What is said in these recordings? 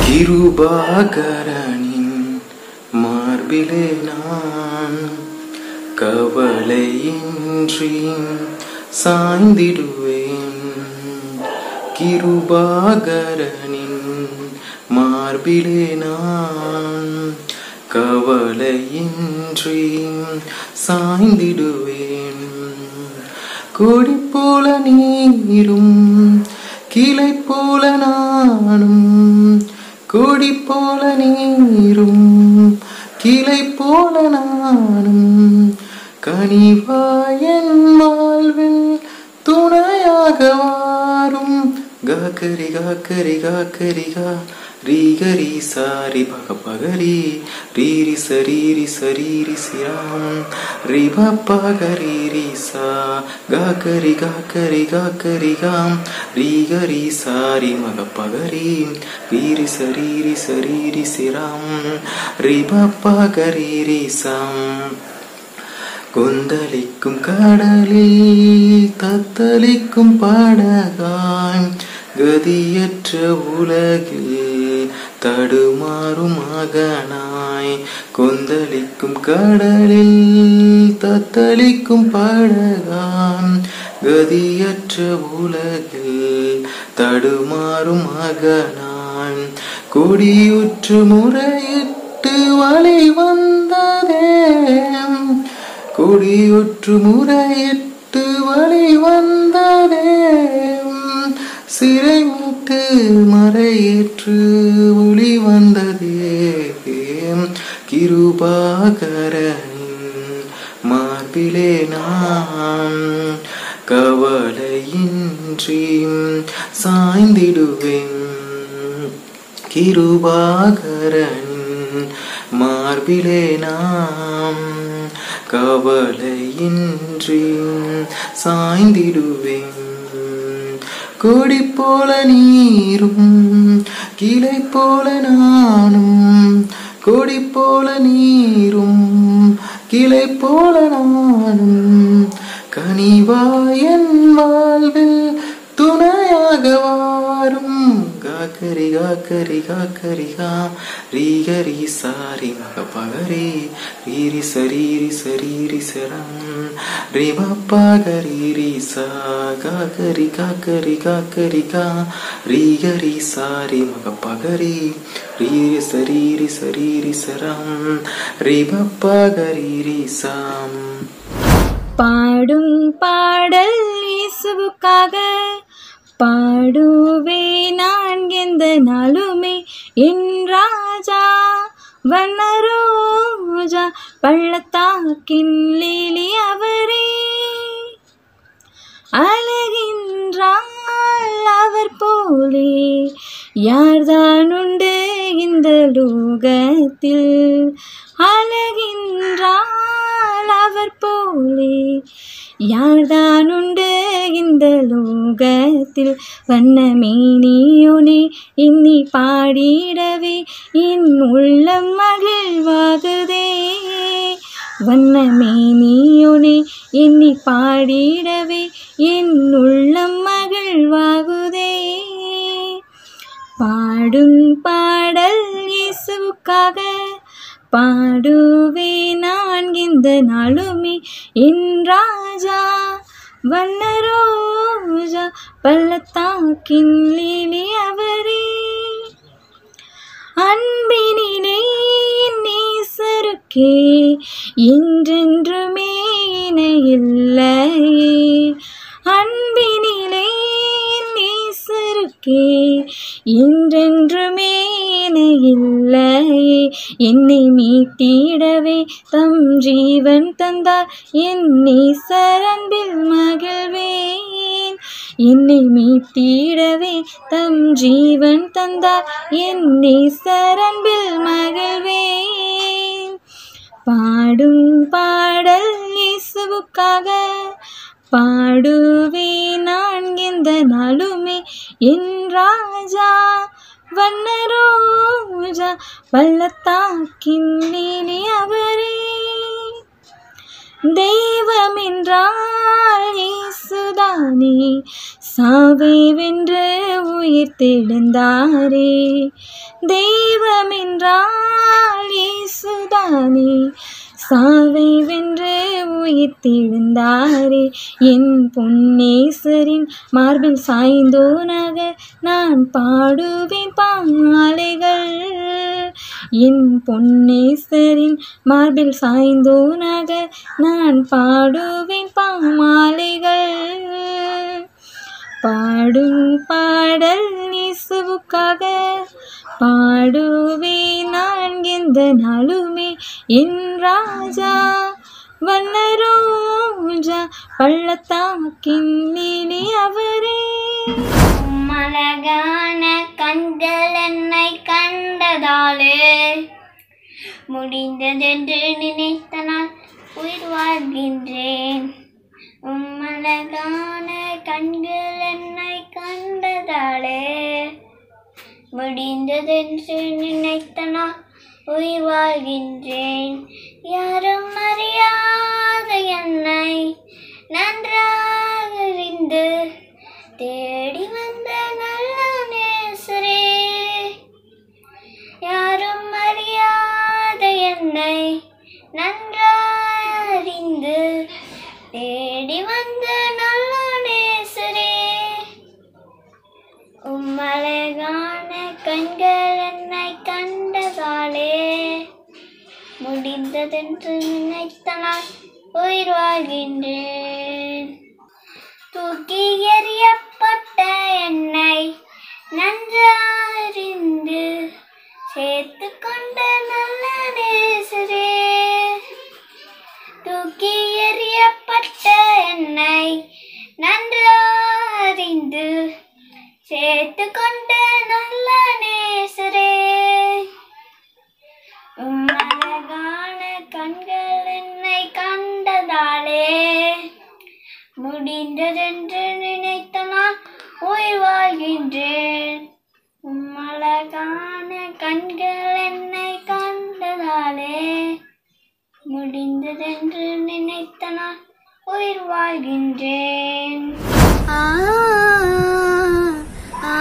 கிருபாகரனின் மார்பிலே நான் கவலையின்றி சாய்ந்திடுவேன் கிருபாகரனின் மார்பிலே நான் கவலையின்றி சாய்ந்திடுவேன் கொடி போல நீரும் கிளை போல நானும் கொடி போல நீரும் கிளை போல நானும் கனிவாயன் வாழ்வில் துணையாக வாரும் காக்கரி காக்கரி காக்கரி கா ரீகரி சாரி பக பகரி ரீரி சரீரி சரீரி சிராம் ரி பகரி ரி சா காக்கரி காக்கரி காக்கரி காம் ரீகரி சாரி மக பகரி ரீரி சரீரி சரீரி சிராம் ரி பகரி ரி சாம் கொந்தளிக்கும் கடலில் தத்தளிக்கும் படகாய் கதியற்ற உலகில் தடுமாறும் மகனாய் கொந்தளிக்கும் கடலில் தத்தளிக்கும் படகாம் கதியற்ற உலகில் தடுமாறும் மகனாய் கொடியுற்று முறையிட்டு வழி வந்ததே கொடியுற்று முறையிட்டு வழி வந்ததே சிறை மீட்டு மறையேற்று ஒளி வந்ததே கிருபாகரனின் மார்பிலே நான் கவலையின்றி சாய்ந்திடுவேன் கிருபாகரனின் மார்பிலே நாம் கவலையின்றி சாய்ந்திடுவேன் கொடி போல நீரும் கிளை போல நானும் கொடி போல நீரும் கிளை போல நானும் கனிவாயன் வாழ்வில் துணையாக வாரும் காக்கரி காக்கரி காக்கரி கா ரீகரி சாரி மக பகரி ரீரி சரீரி சரீரி சரம் ரி பகரி ரீ சா காக்கரி காக்கரி காக்கரி கா ரீகரி சாரி மக பகரி ரீரி சரீரி சரீரி சரம் ரி பகரி ரீ சாம் பாடும் பாடல் இயேசுவுக்காக பாடுவே நான் எந்த நாளுமே என் ராஜா வண்ணரோஜா பள்ளத்தாக்கின் லீலி அவரே அழகின்றாள் அவர் போலே யார்தான் உண்டு இந்த லோகத்தில் அழகின்றாள் அவர் போலே யார்தான் உண்டு இந்த லோகத்தில் வண்ணமேனியோனே இன்னி பாடிடவே என் உள்ளம் மகிழ்வாகுதே வண்ணமேனியோனே எண்ணி பாடிடவே என் உள்ளம் மகிழ்வாகுதே பாடும் பாடல் இயேசுவுக்காக பாடுவே நான் இந்த நாளுமே என் ராஜா வண்ணரோஜா பள்ளத்தாக்கின் லீலி அவரே அன்பினிலே நேசருக்கே என்றென்றுமே இணையில்லை அன்பினிலே நேசருக்கே என்றென்றுமே இணையில்லை என்னை மீட்டிடவே தம் ஜீவன் தந்தார் என்னை சரம்பில் மகிழ்வேன் என்னை மீட்டிடவே தம் ஜீவன் தந்தார் என்னை சரம்பில் மகிழ்வேன் பாடும் பாடல் இயேசுவுக்காக பாடுவே நான் எந்த நாளுமே என் ராஜா வண்ணரோஜா பள்ளத்தாக்கின் நீலி அவரே தெய்வம் என்றால் இயேசுதானே சாவை வென்று உயிர் தெழுந்தாரே தெய்வம் என்றால் இயேசுதானே சாவை வென்று உயிர்த்தெழுந்தாரே என் பொன்னேசரின் மார்பில் சாய்ந்தோனாக நான் பாடுவேன் பாமாலைகள் என் பொன்னேசரின் மார்பில் சாய்ந்தோனாக நான் பாடுவேன் பாமாலைகள் பாடும் பாடல் இயேசுவுக்காக பாடுவேன் நான் எந்த நாளுமே என் ராஜா வல்லரோஜா பள்ளத்தாக்கின் நீலி அவரே மலகான கண்கள் என்னை கண்டதாலே முடிந்ததென்று நினைத்த நான் உயிர் வாழ்கின்றேன் உம்மலகான கண்கள் என்னை கண்டதாலே முடிந்ததென்று நினைத்த நான் உயிர் வாழ்கின்றேன் யாரும் அறியாத என்னை நன்றாக அறிந்து தேடி வந்த நல்ல நேசரே யாரும் அறியாத என்னை நன்றாரிந்து தேடி வந்த நல்ல நேசரே உம்மழகான கண்கள் என்னை கண்டதாலே முடிந்ததென்று நினைத்த நான் உயிர் வாழ்கின்றேன் தூக்கி எறியப்பட்ட என்னை நன்றாரிந்து சேர்த்து கொண்ட நல்ல நேசரே தூக்கி எறியப்பட்ட என்னை நன்றாரிந்து சேர்த்து கொண்ட நல்ல நேசரே உம்மழகான கண்கள் என்னை கண்டதாலே முடிந்ததென்று நினைத்த நான் உயிர் வாழ்கின்றேன் உம்மழகான கண்கள் என்னை கண்டதாலே முடிந்ததென்று நினைத்த நான் உயிர் வாழ்கின்றேன் ஆ ஆ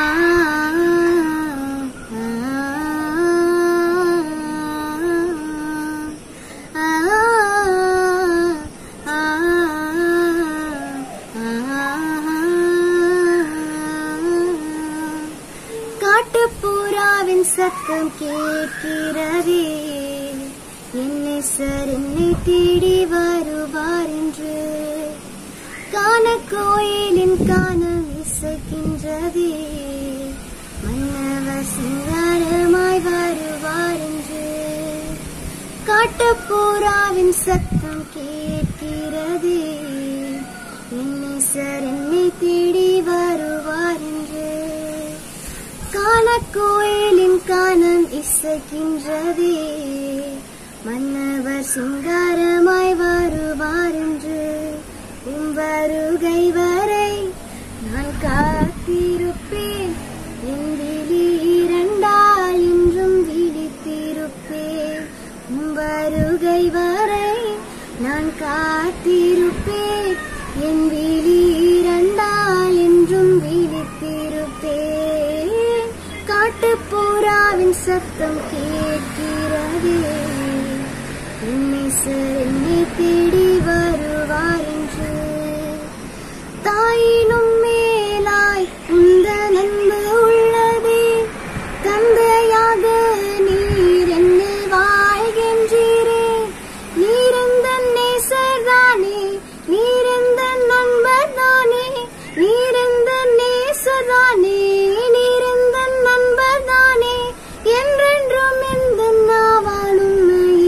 காட்டுப்புறாவின் சத்தம் கேட்கிறதே என்னை சார் என்னை தேடி வருவார் என்று காண கோயிலின் காணம் இசைக்கின்றதே மன்னவர் சிங்காரமாய் வருவார் என்று காட்டுப்புறாவின் சத்தம் கேட்கிறதே என்னை சார் என்னை தேடி வருவார் என்று காண கோயிலின் காணம் இசைக்கின்றதே மன்னவர் சிங்காரமாய் வருவார் என்று உம் வருகை வரை நான் காத்திருப்பேன் என் விழி இரண்டால் இன்றும் விழித்திருப்பேன் உம் வருகை வரை நான் காத்திருப்பேன் என் விழி இரண்டால் என்றும் விழித்திருப்பேன் காட்டுப்புறாவின் சத்தம் கேட்கிறதே என்னை சார் என்னை தேடி வருவார் என்று தாயினும் மேலாய் உந்த நன்பு உள்ளதே தந்தையாக நீர் என்னில் வாழ்கின்றீரே நீரெந்த நேசர்தானே நீரெந்த நண்பர்தானே நீரெந்த நேசர்தானே நீரெந்த நண்பர்தானே என்றென்றும் எந்த நாவாலும்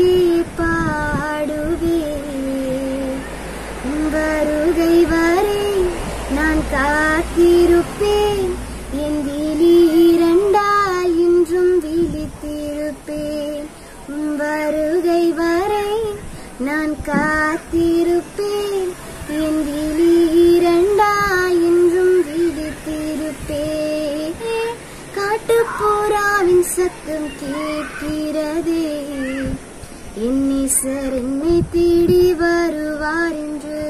பாடுவே உன் வருகை வரை நான் காத்திருப்பேன் என் விழி இரண்டால் இன்றும் விழித்திருப்பேன் உன் வருகை வரை நான் காத்திருப்பேன் என் விழி இரண்டால் இன்றும் விழித்திருப்பேன் காட்டுப்புறாவின் சத்தம் கேட்கிறதே என்னை சார் என்னை தேடி வருவார் என்று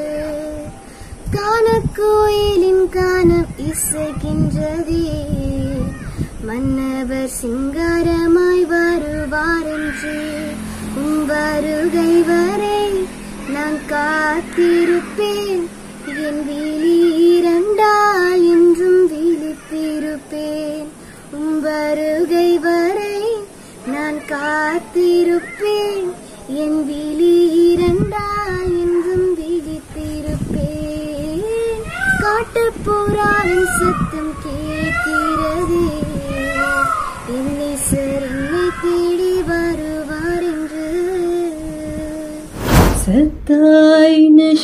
காண கோயிலின் காணம் இசைக்கின்றதே மன்னவர் சிங்காரமாய் வருவார் என்று உன் வருகை வரை நான் காத்திருப்பேன் என் விழி இரண்டால் என்றும் விழித்திருப்பேன் உன் வருகை வரை நான் காத்திருப்பேன் என் விழி இரண்டால் என்றும் விழித்திருப்பேன் காட்டுப்புறாவின் சத்தம் கேட்கிறதே என்னை என்னை தேடி வருவார் என்று சத்தாய்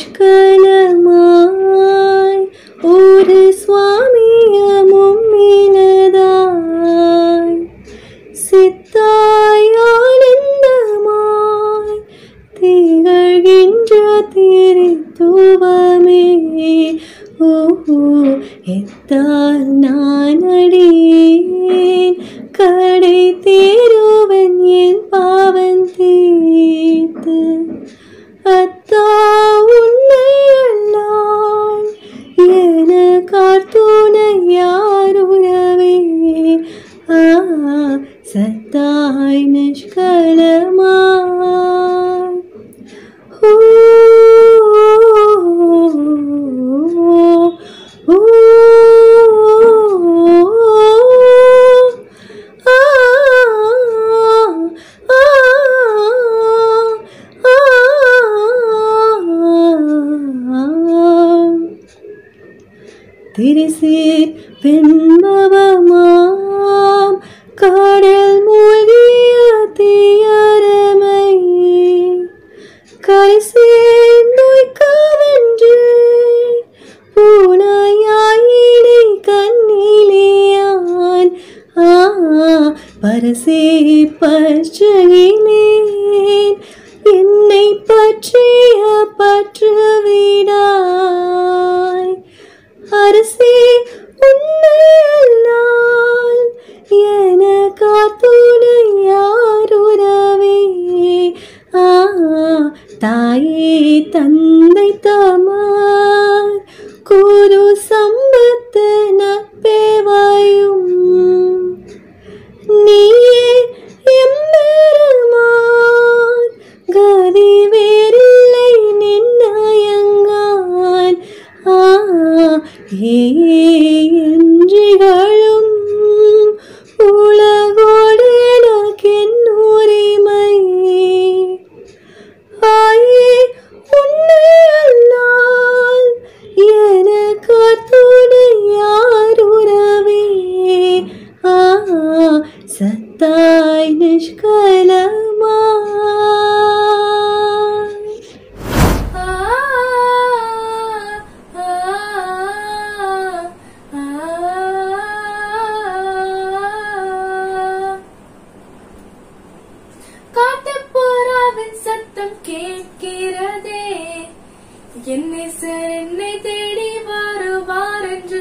நிஷ்கலமாய் ஒரு சுவாமியமும் மீனதாய் சித்தாய் ஆனந்தமாய் திகழ்கின்ற திரித்துவமே ஓஹோ எத்தால் நான் அடியேன் கடை தேருவன் என் பாவன் தீர்த்து அத்தா உன்னை அல்லான் என கார்த்துணை யார் உறவே ஆ சத்தாய் நிஷ்கலமாய் ஓ ஓ ஆ திரிசீர் வெண்பவமாம் கடல் மூழ்கிய தீயரமை கரைசேர்ந்தோய்க்கவென்று பூனாயினை கண்ணிலேயான் ஆ பரசே பற்றுகினேன் என்னை பற்றிய பற்றுவிடாய் அரசே உன்னை அல்லால் என காத்துணை யாருறவே ஆ தாயே தந்தை தமார் குரு சம்பத்து நட்பேவாயும் நீயே எம்பெருமான் கதி வேறில்லை நின்னயங்கான் ஆ ஏ என்றிகளும் உலகோடு எனக்கென் உரிமை ஆயே உன்னை அல்லால் எனக்கு துணை யார் உறவே ஆ சத்தாய் நிஷ்கலமாய் ஆ ஆ ஆ காட்டுப்புறாவின் சத்தம் கேட்கிறதே என்னை சார் என்னை தேடி வருவார் என்று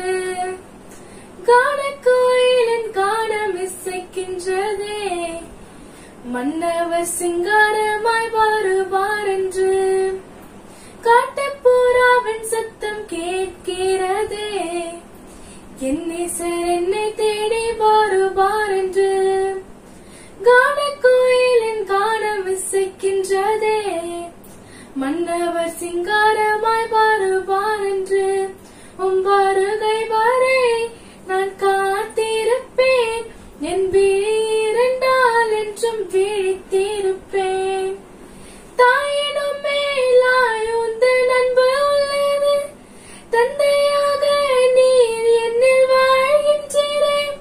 காணக்கோயிலின் காணம் இசைக்கின்றதே மன்னவர் சிங்காரமாய் வருவார் என்று காட்டுப்புறாவின் சத்தம் கேட்கிறதே என்னை சார் என்னை தேடி வருவார் என்று கான கோயிலின் காணம் இசைக்கின்றதே மன்னவர் சிங்காரமாய் வருவார் என்று உம் வருகை வரை நான் காத்திருப்பேன் என் வீரண்டால் என்றும் விழித்திருப்பேன் தாயினும் மேலாய் உந்தன் அன்பு உள்ளது தந்தையாக நீர் என்னில் வாழ்கின்றேன்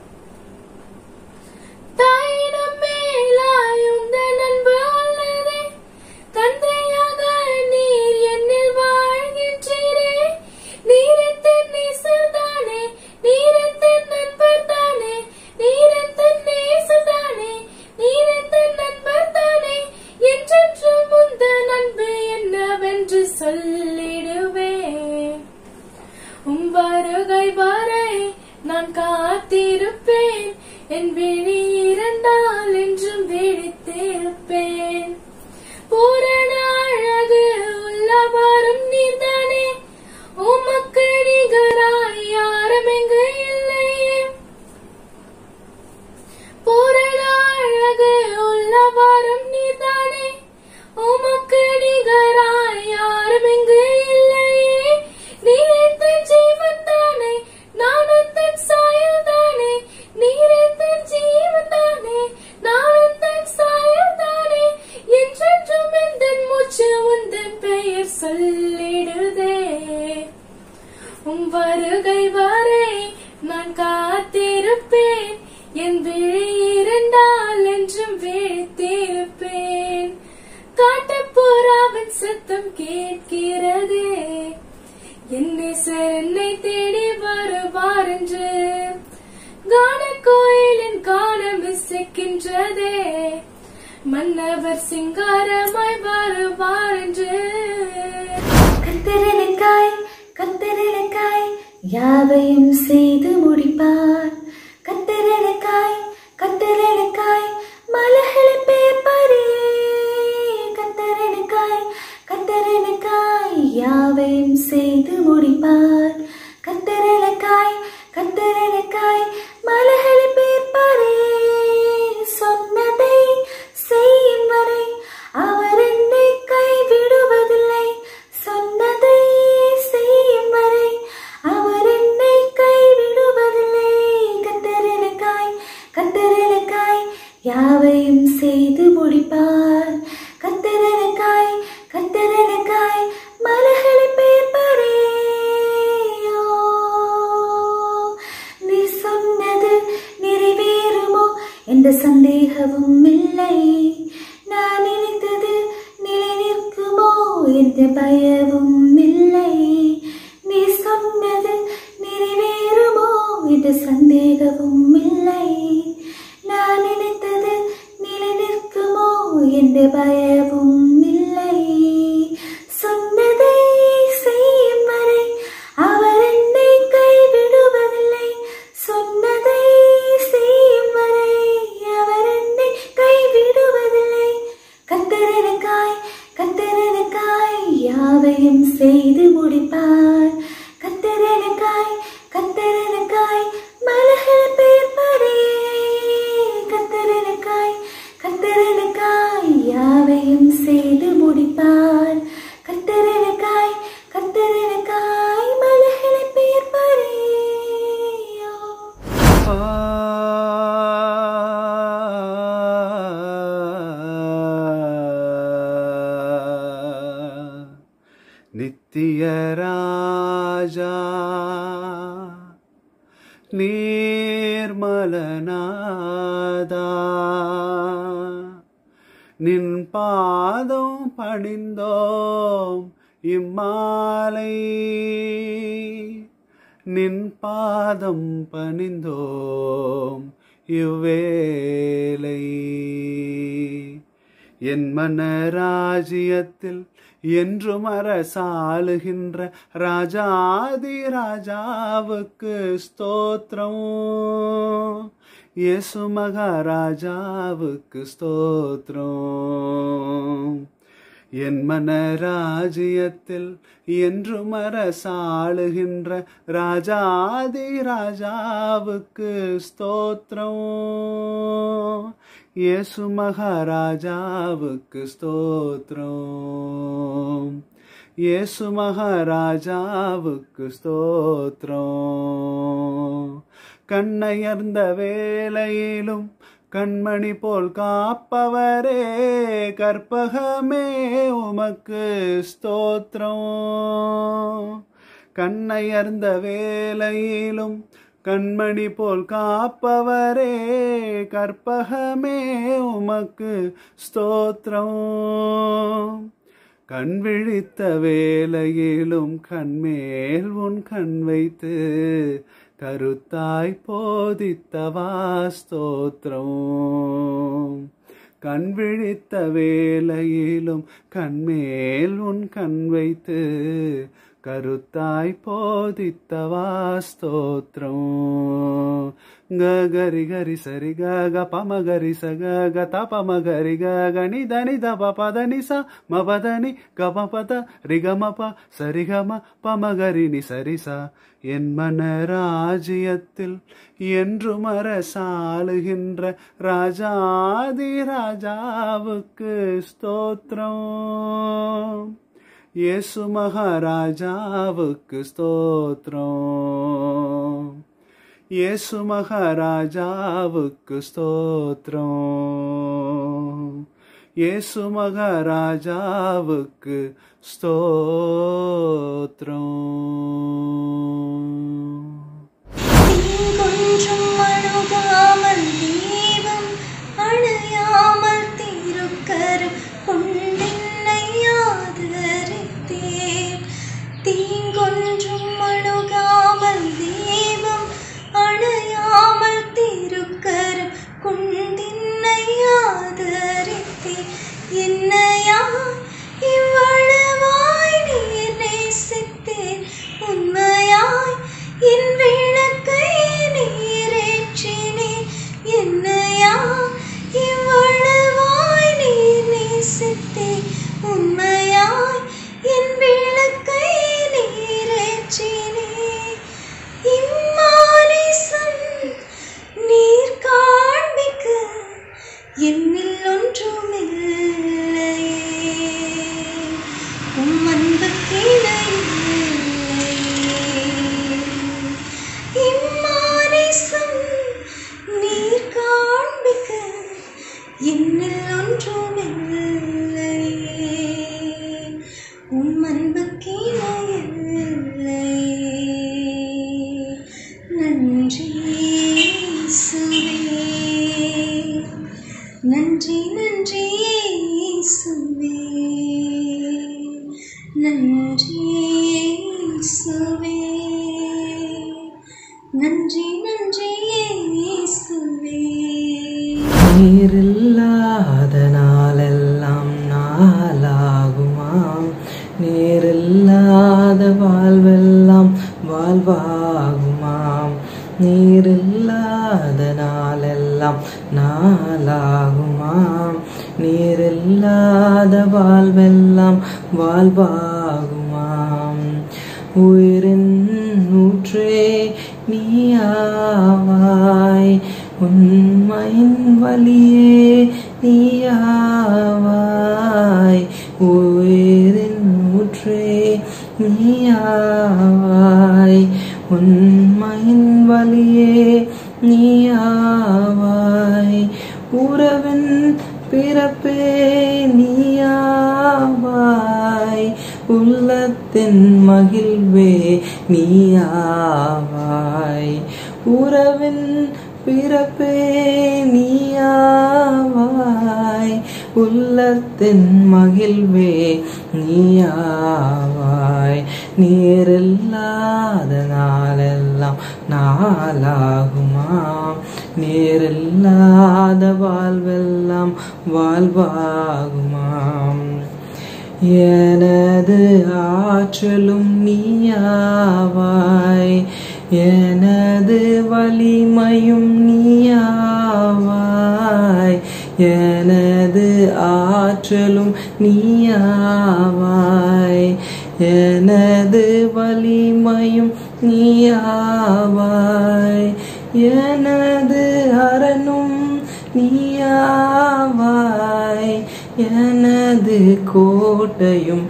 தாயினும் மேலாய் உந்தன் அன்பு உள்ளதே தந்தையாக நீர் என்னில் வாழ்கின்றீரே நீரத்தன் நேசர்தானே நீரத்தன் நண்பர் தானே நீரத்தன் நேசர்தானே நீரத்தன் நண்பர் கேட்கிறதே என்னை சார் என்னை தேடி வருவார் என்று கான கோயிலின் காலம் இசைக்கின்றதே மன்னவர் சிங்காரமாய் வருவார் என்று கத்தரனுக்காய் கத்தரனுக்காய் யாவையும் செய்து முடிப்பார் கத்தரனுக்காய் கத்தரனுக்காய் மலகளை பேப்பரே கத்தரனுக்காய் கத்தரனுக்காய் யாவையும் செய்து முடிப்பார் கத்தரனுக்காய் கத்தரனுக்காய் மலகளை பேப்பரே சொன்னதை செய்யும் வரை அவர் என்னை கைவிடுவதில்லை சொன்னதை செய்யும் வரை அவர் என்னை கைவிடுவதில்லை கத்தரனுக்காய் கத்தரனுக்காய் யாவையும் செய்து முடிப்பார் கத்தரனுக்காய் கத்தரனுக்காய் மலகளை பேர்பரே நீ சொன்னது நிறைவேறுமோ எந்த சந்தேகமும் இல்லை நான் நினைத்தது நிலை நிற்குமோ எந்த பயமும் இல்லை நீ சொன்னது நிறைவேறுமோ எந்த சந்தேகமும் இல்லை நான் நினைத்தது நிலை நிற்குமோ எந்த பயமும் இல்லை சொன்னதை செய்யும் வரை அவர் என்னை கைவிடுவதில்லை சொன்னதை செய்யும் வரை அவர் என்னை கைவிடுவதில்லை கத்தரனுக்காய் கத்தரனுக்காய் யாவையும் செய்து முடிப்பார் கத்தரனுக்காய் கத்தரனுக்காய் மலர்கள் பேர்பரே கத்தரனுக்காய் கத்தரனுக்காய் யாவையும் செய்து முடிப்பார் கத்தரனுக்காய் கத்தரனுக்காய் மலர்களை பேர்பரே நித்திய ராஜா நீர்மலநாதா நின் பாதம் பணிந்தோம் இம்மாலை நின் பாதம் பணிந்தோம் இவ்வேளை என் மனராஜ்யத்தில் என்றும் அரசாளுகின்ற ராஜாதி ராஜாவுக்கு ஸ்தோத்திரம் இயேசு மகாராஜாவுக்கு ஸ்தோத்திரம் என் மனராஜ்யத்தில் என்றும் அரசாளுகின்ற ராஜாதி ராஜாவுக்கு ஸ்தோத்திரம் இயேசு மகாராஜாவுக்கு ஸ்தோத்திரம் இயேசு மகாராஜாவுக்கு ஸ்தோத்திரம் கண்ணையர்ந்த வேளையிலும் கண்மணி போல் காப்பவரே கற்பகமே உமக்கு ஸ்தோத்திரம் கண்ணையர்ந்த வேளையிலும் கண்மணி போல் காப்பவரே கற்பகமே உமக்கு ஸ்தோத்திரம் கண் விழித்த வேளையிலும் கண்மேல் உன் கண் வைத்து கருத்தாய் போதித்தவா ஸ்தோத்திரம் கண் விழித்த வேளையிலும் கண்மேல் உன் கண் வைத்து கருத்தாய் போதித்தவா ஸ்தோத்திரம் గరి గరి సరి గ పమ గరి స గ గ త పమ గరి గ గ ని ద ని ద ప ప ద ని స మ ప ద ని గ ప ప ద రి గ మ ప సరి గ మ ప మ గరి ని సరి స என் மனராஜ்யத்தில் என்றும் அரசாளுகின்ற ராஜாதி ராஜாவுக்கு ஸ்தோத்திரம் இயேசு மகாராஜாவுக்கு ஸ்தோத்திரம் இயேசு மகாராஜாவுக்கு ஸ்தோத்திரம் இயேசு மகாராஜாவுக்கு ஸ்தோத்திரம் கொஞ்சம் அணுகாமல் தீபம் அணையாமல் திருக்கரம் கொண்டென்னை ஆதரித்த என்னையா இவ்வளவாய் நீர் நேசித்தேன் உண்மையாய் என் விளக்கை நீரேற்றினேன் என்னையா இவ்வளவாய் நீர் நேசித்தேன் உண்மையாய் என் விளக்கை நீரேற்றினேன் இம்மானிசம் நீர் காண்பிக்க என்னில் ஒன்றுமில்லையே உம் அன்புக்கிணையில்லையே இம்மானிசம் நீர் காண்பிக்க என்னில் ஒன்றுமில்லையே உம் அன்புக்கிணையில்லையே நன்றி இயேசுவே நன்றி நன்றி இயேசுவே நன்றி இயேசுவே நன்றி நன்றி இயேசுவே நீரில்லாத நாளெல்லாம் நாளாகுமாம் நீரில்லாத வாழ்வெல்லாம் வாழ்வாகுமாம் நீரில்லாத நாளெல்லாம் நாளாகுமாம் நீரில்லாத வாழ்வெல்லாம் வாழ்வாகுமாம் உயிரின் ஊற்றே நீயாவாய் உண்மையின் வழியே நீயாவாய் உயிரின் ஊற்றே நீயாவாய் உண்மையின் வழியே நீயாவாய் உறவின் பிறப்பே நீயாவாய் உள்ளத்தின் மகிழ்வே நீயாவாய் உறவின் பிறப்பே நீயாவாய் உள்ளத்தின் மகிழ்வே நீயாவாய் நீரில்லாத நாளெல்லாம் நாளாகுமாம் நீரில்லாத வாழ்வெல்லாம் வாழ்வாகுமாம் எனது ஆற்றலும் நீயாவாய் எனது வலிமையும் நீயாவாய் எனது ஆற்றலும் நீயாவாய் எனது வலிமையும் நீயாவாய் எனது அரணும் நீயாவாய் எனது கோட்டையும்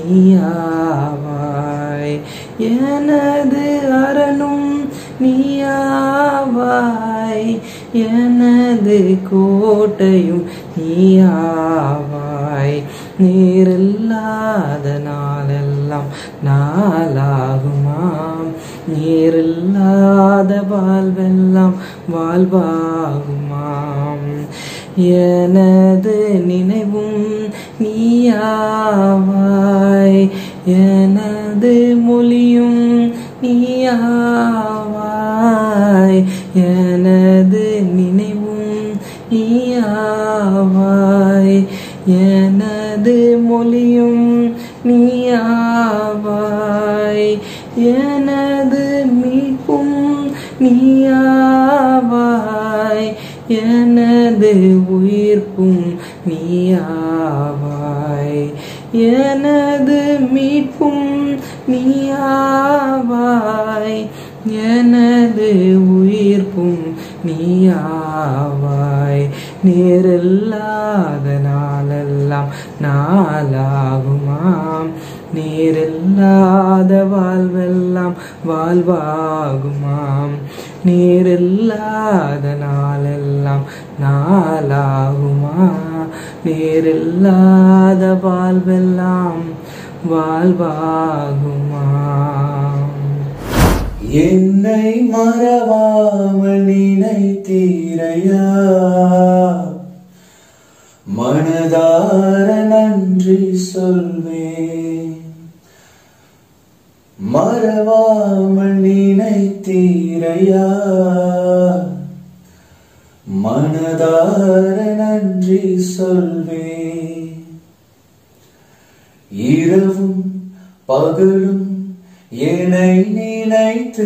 நீயாவாய் எனது அரணும் நீயாவாய் எனது கோட்டையும் நீயாவாய் நீரில்லாத நாளெல்லாம் நாளாகுமாம் நீரில்லாத வாழ்வெல்லாம் வாழ்வாகுமாம் எனது நினைவும் நீயாவாய் எனது மொழியும் நீயாவாய் எனது நினைவும் நீயாவாய் எனது மொழியும் நீயாவாய் எனது மீட்பும் நீயாவாய் எனது உயிர்ப்பும் நீயாவாய் எனது மீட்பும் நீயாவாய் எனது உயிர்ப்பும் நீயாவாய் நீரில்லாத நாளெல்லாம் நாளாகுமாம் நீரில்லாத வாழ்வெல்லாம் வாழ்வாகுமாம் நீரில்லாத நாளெல்லாம் நாளாகுமா நீரில்லாத வாழ்வெல்லாம் வாழ்வாகுமாம் என்னை மறவாமல் நினைத்தீரையா மனதார நன்றி சொல்வேன் மறவாமல் நினைத்தீரையா மனதார நன்றி சொல்வேன் பகலும் என்னை நினைத்து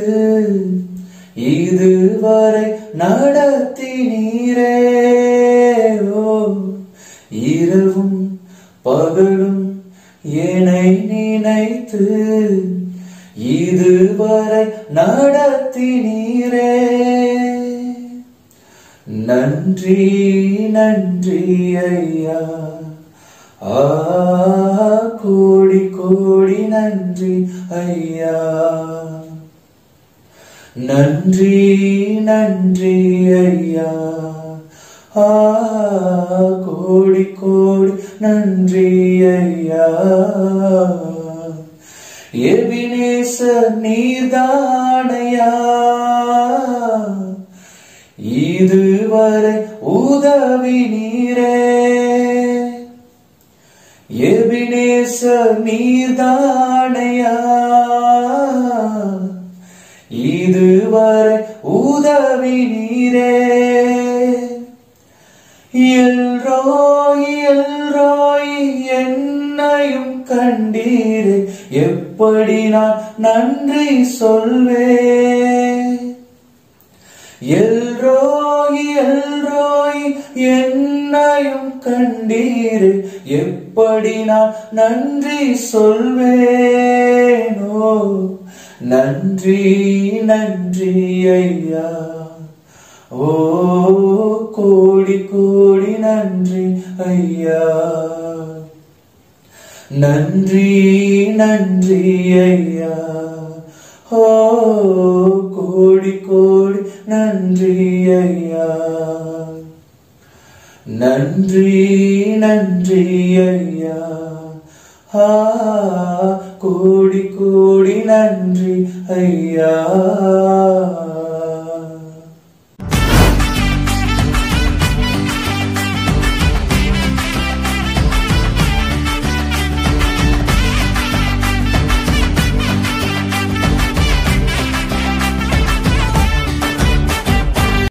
இதுவரை நடத்தினீரே ஓ இரவும் பகலும் என்னை நினைத்து இதுவரை நடத்தினீரே நன்றி நன்றி ஐயா ஆ கோடி கோடி நன்றி ஐயா நன்றி நன்றி ஐயா ஆ கோடி கோடி நன்றி ஐயா எபினேச நீர்தானையா இதுவரை உதவி நீரே எபினேச நீர்தானையா இதுவரை உதவி நீரே எல்ரோய் எல்ரோய் என்னையும் கண்டீரே எப்படி நான் நன்றி சொல்வேன் எல்ரோய் எல்ரோய் என்னையும் கண்டீரே எப்படி நான் நன்றி சொல்வேனோ நன்றி நன்றி ஐயா ஓ கோடி கோடி நன்றி ஐயா நன்றி நன்றி ஐயா ஓ கோடி கோடி நன்றி ஐயா நன்றி நன்றி ஐயா ஆ கோடி கோடி நன்றி ஐயா